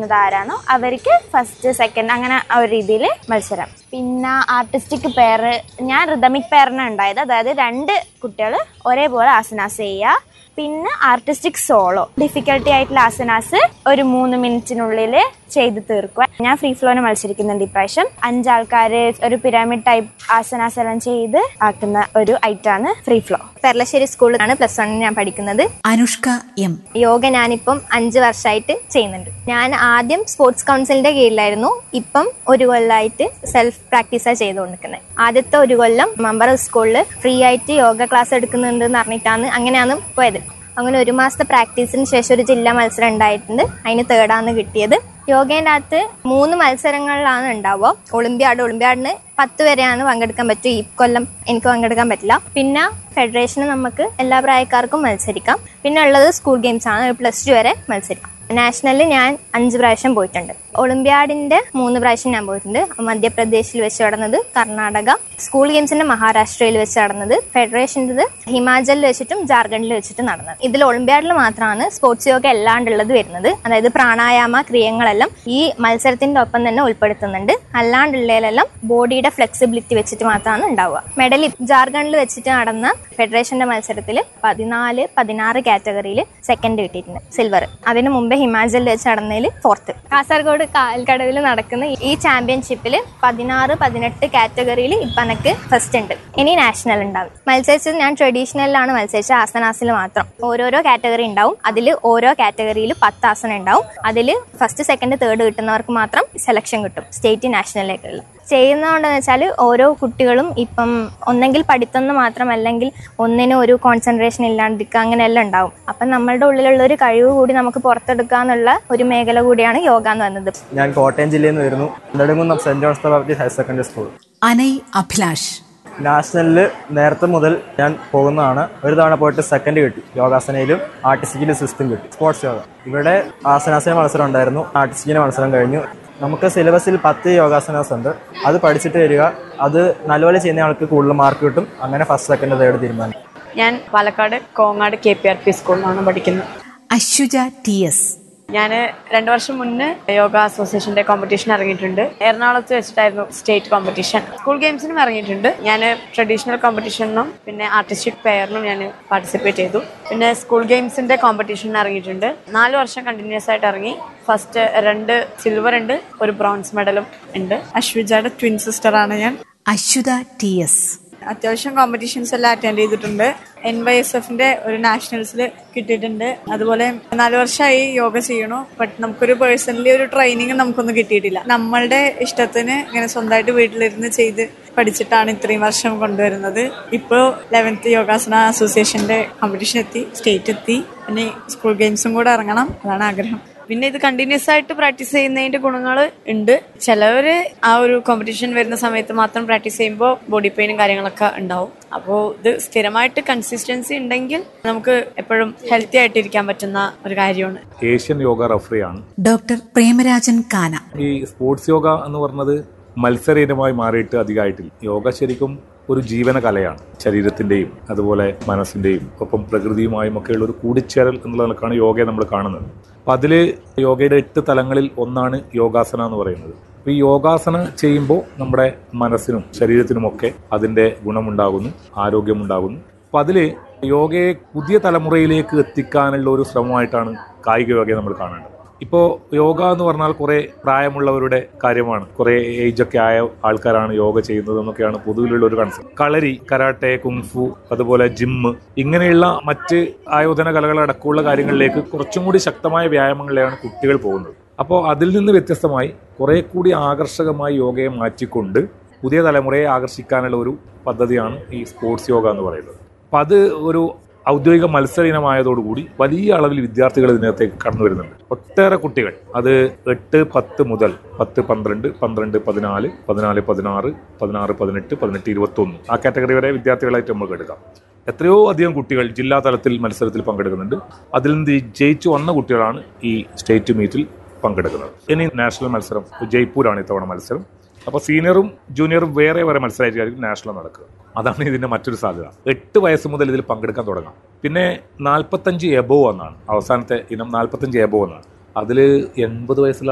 കളിക്കുന്നത് ആരാണോ അവർക്ക് ഫസ്റ്റ് സെക്കൻഡ് അങ്ങനെ ആ ഒരു രീതിയിൽ മത്സരം പിന്നെ ആർട്ടിസ്റ്റിക് പെയർ ഞാൻ റിതമിക് പെയറിനാണ് ഉണ്ടായത് അതായത് രണ്ട് കുട്ടികൾ ഒരേപോലെ ആസനാസ് ചെയ്യുക പിന്നെ ആർട്ടിസ്റ്റിക് സോളോ ഡിഫിക്കൽട്ടി ആയിട്ടുള്ള ആസനാസ് ഒരു മൂന്ന് മിനിറ്റിനുള്ളിൽ ചെയ്ത് തീർക്കുക ഞാൻ ഫ്രീ ഫ്ലോന് മത്സരിക്കുന്നുണ്ട് ഇപ്രാവശ്യം അഞ്ചാൾക്കാർ ഒരു പിരാമിഡ് ടൈപ്പ് ആസനാസ് എല്ലാം ചെയ്ത് ആക്കുന്ന ഒരു ഐറ്റാണ് ഫ്രീ ഫ്ലോ പെർലശ്ശേരി സ്കൂളിലാണ് പ്ലസ് വണ്ണിന് ഞാൻ പഠിക്കുന്നത് അനുഷ്ക എം യോഗ ഞാനിപ്പം അഞ്ച് വർഷമായിട്ട് ചെയ്യുന്നുണ്ട് ഞാൻ ആദ്യം സ്പോർട്സ് കൗൺസിലിന്റെ കീഴിലായിരുന്നു ഇപ്പം ഒരു കൊല്ലമായിട്ട് സെൽഫ് പ്രാക്ടീസാണ് ചെയ്തുകൊണ്ടിരിക്കുന്നത് ആദ്യത്തെ ഒരു കൊല്ലം മെമ്പർ സ്കൂളിൽ ഫ്രീ ആയിട്ട് യോഗ ക്ലാസ് എടുക്കുന്നുണ്ട് എന്ന് പറഞ്ഞിട്ടാണ് അങ്ങനെയാണ് പോയത് അങ്ങനെ ഒരു മാസത്തെ പ്രാക്ടീസിന് ശേഷം ഒരു ജില്ലാ മത്സരം ഉണ്ടായിട്ടുണ്ട് അതിന് തേർഡാണ് കിട്ടിയത് യോഗേൻ്റെ അകത്ത് മൂന്ന് മത്സരങ്ങളിലാണ് ഉണ്ടാവുക ഒളിമ്പ്യാഡ് ഒളിമ്പ്യാഡിന് പത്ത് വരെയാണ് പങ്കെടുക്കാൻ പറ്റും ഈ കൊല്ലം എനിക്ക് പങ്കെടുക്കാൻ പറ്റില്ല പിന്നെ ഫെഡറേഷന് നമുക്ക് എല്ലാ പ്രായക്കാർക്കും മത്സരിക്കാം പിന്നെ ഉള്ളത് സ്കൂൾ ഗെയിംസ് ആണ് പ്ലസ് ടു വരെ മത്സരിക്കാം നാഷണലിൽ ഞാൻ അഞ്ച് പ്രാവശ്യം പോയിട്ടുണ്ട് ഒളിമ്പ്യാഡിന്റെ മൂന്ന് പ്രാവശ്യം ഞാൻ പോയിട്ടുണ്ട് മധ്യപ്രദേശിൽ വെച്ച് നടന്നത് കർണാടക സ്കൂൾ ഗെയിംസിന്റെ മഹാരാഷ്ട്രയിൽ വെച്ച് നടന്നത് ഫെഡറേഷൻ്റെ ഹിമാചലിൽ വെച്ചിട്ടും ജാർഖണ്ഡിൽ വെച്ചിട്ടും നടന്നത് ഇതിൽ ഒളിമ്പ്യാഡിൽ മാത്രമാണ് സ്പോർട്സ് യോഗ അല്ലാണ്ടുള്ളത് വരുന്നത് അതായത് പ്രാണായാമ ക്രിയകളെല്ലാം ഈ മത്സരത്തിന്റെ ഒപ്പം തന്നെ ഉൾപ്പെടുത്തുന്നുണ്ട് അല്ലാണ്ടുള്ളതിലെല്ലാം ബോഡിയുടെ ഫ്ലെക്സിബിലിറ്റി വെച്ചിട്ട് മാത്രമാണ് ഉണ്ടാവുക മെഡൽ ജാർഖണ്ഡിൽ വെച്ചിട്ട് നടന്ന ഫെഡറേഷന്റെ മത്സരത്തിൽ പതിനാല് പതിനാറ് കാറ്റഗറിയിൽ സെക്കൻഡ് കിട്ടിയിട്ടുണ്ട് സിൽവർ അതിന് മുമ്പേ ഹിമാചലിൽ വെച്ച് നടന്നതിൽ ഫോർത്ത് കാസർഗോഡ് കാൽക്കടവിൽ നടക്കുന്ന ഈ ചാമ്പ്യൻഷിപ്പിൽ പതിനാറ് പതിനെട്ട് കാറ്റഗറിയിൽ ഇപ്പം എനിക്ക് ഫസ്റ്റ് ഉണ്ട് ഇനി നാഷണൽ ഉണ്ടാവും മത്സരിച്ചത് ഞാൻ ട്രഡീഷണലിലാണ് മത്സരിച്ചത് ആസനാസിൽ മാത്രം ഓരോരോ കാറ്റഗറി ഉണ്ടാവും അതിൽ ഓരോ കാറ്റഗറിയിൽ പത്ത് ആസനം ഉണ്ടാവും അതിൽ ഫസ്റ്റ് സെക്കൻഡ് തേർഡ് കിട്ടുന്നവർക്ക് മാത്രം സെലക്ഷൻ കിട്ടും സ്റ്റേറ്റ് നാഷണലിലേക്കുള്ള ചെയ്യുന്നതുകൊണ്ടെന്ന് വെച്ചാൽ ഓരോ കുട്ടികളും ഇപ്പം ഒന്നെങ്കിൽ പഠിത്തം മാത്രമല്ലെങ്കിൽ ഒന്നിനും ഒരു കോൺസെൻട്രേഷൻ ഇല്ലാണ്ടിരിക്കുക അങ്ങനെയെല്ലാം ഉണ്ടാവും അപ്പം നമ്മളുടെ ഉള്ളിലുള്ള ഒരു കഴിവ് കൂടി നമുക്ക് പുറത്തെടുക്കുക എന്നുള്ള ഒരു മേഖല കൂടിയാണ് യോഗ എന്ന് പറയുന്നത് ഞാൻ കോട്ടയം ജില്ലയിൽ നിന്ന് വരുന്നു Nedumkunnam saint John's baptist higher secondary school Anai Abhilash നാഷണലിൽ നേരത്തെ മുതൽ ഞാൻ പോകുന്നതാണ് ഒരു തവണ പോയിട്ട് സെക്കൻഡ് കിട്ടി യോഗാസനയിലും ആർട്ടിസ്റ്റിക്കിലും സിസ്റ്റം കിട്ടി സ്പോർട്സ് യോഗ ഇവിടെ ആസനാസന മത്സരം ഉണ്ടായിരുന്നു ആർട്ടിസ്റ്റിക്കിന്റെ മത്സരം കഴിഞ്ഞു നമുക്ക് സിലബസിൽ പത്ത് യോഗാസനാസ് ഉണ്ട് അത് പഠിച്ചിട്ട് വരിക അത് നല്ലപോലെ ചെയ്യുന്ന ആൾക്ക് കൂടുതൽ മാർക്ക് കിട്ടും അങ്ങനെ ഫസ്റ്റ് സെക്കൻഡ് തേർഡ് തീരുമാനിക്കും ഞാൻ Palakkad Kongad K P R P സ്കൂളിലാണ് പഠിക്കുന്നത് അശ്വജ ടി എസ് ഞാൻ രണ്ടു വർഷം മുന്നേ യോഗ അസോസിയേഷന്റെ കോമ്പറ്റീഷൻ ഇറങ്ങിയിട്ടുണ്ട് എറണാകുളത്ത് വെച്ചിട്ടായിരുന്നു സ്റ്റേറ്റ് കോമ്പറ്റീഷൻ സ്കൂൾ ഗെയിംസിനും ഇറങ്ങിയിട്ടുണ്ട് ഞാൻ ട്രഡീഷണൽ കോമ്പറ്റീഷനും പിന്നെ ആർട്ടിസ്റ്റിക് പെയറിനും ഞാൻ പാർട്ടിസിപ്പേറ്റ് ചെയ്തു പിന്നെ സ്കൂൾ ഗെയിംസിന്റെ കോമ്പറ്റീഷന് ഇറങ്ങിയിട്ടുണ്ട് നാല് വർഷം കണ്ടിന്യൂസ് ആയിട്ട് ഇറങ്ങി ഫസ്റ്റ് രണ്ട് സിൽവർ ഉണ്ട് ഒരു ബ്രോൺസ് മെഡലും ഉണ്ട് അശ്വിജയുടെ ട്വിൻ സിസ്റ്ററാണ് ഞാൻ അശ്വത ടി എസ് അത്യാവശ്യം കോമ്പറ്റീഷൻസ് എല്ലാം അറ്റൻഡ് ചെയ്തിട്ടുണ്ട് എൻ വൈ എസ് എഫിന്റെ ഒരു നാഷണൽസിൽ കിട്ടിയിട്ടുണ്ട് അതുപോലെ നാല് വർഷമായി യോഗ ചെയ്യണു ബട്ട് നമുക്കൊരു പേഴ്സണലി ഒരു ട്രെയിനിങ് നമുക്കൊന്നും കിട്ടിയിട്ടില്ല നമ്മളുടെ ഇഷ്ടത്തിന് ഇങ്ങനെ സ്വന്തമായിട്ട് വീട്ടിലിരുന്ന് ചെയ്ത് പഠിച്ചിട്ടാണ് ഇത്രയും വർഷം കൊണ്ടുവരുന്നത് ഇപ്പോൾ ലെവൻത്ത് യോഗാസന അസോസിയേഷന്റെ കോമ്പറ്റീഷൻ എത്തി സ്റ്റേറ്റ് എത്തി പിന്നെ സ്കൂൾ ഗെയിംസും കൂടെ ഇറങ്ങണം അതാണ് ആഗ്രഹം പിന്നെ ഇത് കണ്ടിന്യൂസ് ആയിട്ട് പ്രാക്ടീസ് ചെയ്യുന്നതിന്റെ ഗുണങ്ങൾ ഉണ്ട് ചിലവര് ആ ഒരു കോമ്പറ്റീഷൻ വരുന്ന സമയത്ത് മാത്രം പ്രാക്ടീസ് ചെയ്യുമ്പോൾ ബോഡി പെയിനും കാര്യങ്ങളൊക്കെ ഉണ്ടാവും അപ്പോൾ ഇത് സ്ഥിരമായിട്ട് കൺസിസ്റ്റൻസി ഉണ്ടെങ്കിൽ നമുക്ക് എപ്പോഴും ഹെൽത്തി ആയിട്ടിരിക്കാൻ പറ്റുന്ന ഒരു കാര്യമാണ് ഏഷ്യൻ യോഗ റഫറിയാണ് ഡോക്ടർ പ്രേമരാജൻ കാന ഈ സ്പോർട്സ് യോഗ എന്ന് പറഞ്ഞത് മത്സര ഇനമായി മാറിയിട്ട് അധികമായിട്ടില്ല യോഗ ശരിക്കും ഒരു ജീവന കലയാണ് ശരീരത്തിന്റെയും അതുപോലെ മനസ്സിന്റെയും ഒപ്പം പ്രകൃതിയുമായും ഒക്കെയുള്ള ഒരു കൂടിച്ചേരൽ എന്നുള്ള നിലക്കാണ് യോഗയെ നമ്മൾ കാണുന്നത് അപ്പം അതിൽ യോഗയുടെ എട്ട് തലങ്ങളിൽ ഒന്നാണ് യോഗാസന എന്ന് പറയുന്നത് അപ്പോൾ ഈ യോഗാസന ചെയ്യുമ്പോൾ നമ്മുടെ മനസ്സിനും ശരീരത്തിനുമൊക്കെ അതിൻ്റെ ഗുണമുണ്ടാകുന്നു ആരോഗ്യമുണ്ടാകുന്നു അപ്പം അതിൽ യോഗയെ പുതിയ തലമുറയിലേക്ക് എത്തിക്കാനുള്ള ഒരു ശ്രമമായിട്ടാണ് കായിക യോഗയെ നമ്മൾ കാണേണ്ടത് ഇപ്പോൾ യോഗ എന്ന് പറഞ്ഞാൽ കുറേ പ്രായമുള്ളവരുടെ കാര്യമാണ് കുറേ ഏജ് ഒക്കെ ആയ ആൾക്കാരാണ് യോഗ ചെയ്യുന്നത് എന്നൊക്കെയാണ് പൊതുവിലുള്ള ഒരു കൺസെപ്റ്റ് കളരി കരാട്ടെ കുങ്ഫു അതുപോലെ ജിമ്മ് ഇങ്ങനെയുള്ള മറ്റ് ആയോധന കലകളടക്കമുള്ള കാര്യങ്ങളിലേക്ക് കുറച്ചും കൂടി ശക്തമായ വ്യായാമങ്ങളിലാണ് കുട്ടികൾ പോകുന്നത് അപ്പോൾ അതിൽ നിന്ന് വ്യത്യസ്തമായി കുറെ കൂടി ആകർഷകമായി യോഗയെ മാറ്റിക്കൊണ്ട് പുതിയ തലമുറയെ ആകർഷിക്കാനുള്ള ഒരു പദ്ധതിയാണ് ഈ സ്പോർട്സ് യോഗ എന്ന് പറയുന്നത് അപ്പം അത് ഒരു ഔദ്യോഗിക മത്സര ഇനമായതോടുകൂടി വലിയ അളവിൽ വിദ്യാർത്ഥികൾ ഇതിനകത്തേക്ക് കടന്നു വരുന്നുണ്ട് ഒട്ടേറെ കുട്ടികൾ അത് എട്ട് പത്ത് മുതൽ പത്ത് പന്ത്രണ്ട് പന്ത്രണ്ട് പതിനാല് പതിനാല് പതിനാറ് പതിനാറ് പതിനെട്ട് പതിനെട്ട് ഇരുപത്തൊന്ന് ആ കാറ്റഗറി വരെ വിദ്യാർത്ഥികളായിട്ട് നമുക്ക് എടുക്കാം എത്രയോ അധികം കുട്ടികൾ ജില്ലാ തലത്തിൽ മത്സരത്തിൽ പങ്കെടുക്കുന്നുണ്ട് അതിൽ നിന്ന് ജയിച്ചു വന്ന കുട്ടികളാണ് ഈ സ്റ്റേറ്റ് മീറ്റിൽ പങ്കെടുക്കുന്നത് ഇനി നാഷണൽ മത്സരം ജയ്പൂരാണ് ഇത്തവണ മത്സരം അപ്പോൾ സീനിയറും ജൂനിയറും വേറെ വേറെ മത്സരമായിരിക്കും നാഷണൽ നടക്കുക അതാണ് ഇതിന്റെ മറ്റൊരു സാധ്യത എട്ട് വയസ്സ് മുതൽ ഇതിൽ പങ്കെടുക്കാൻ തുടങ്ങാം പിന്നെ നാൽപ്പത്തഞ്ച് എബോ എന്നാണ് അവസാനത്തെ ഇനം നാൽപ്പത്തഞ്ച് എബോ എന്നാണ് അതിൽ എൺപത് വയസ്സുള്ള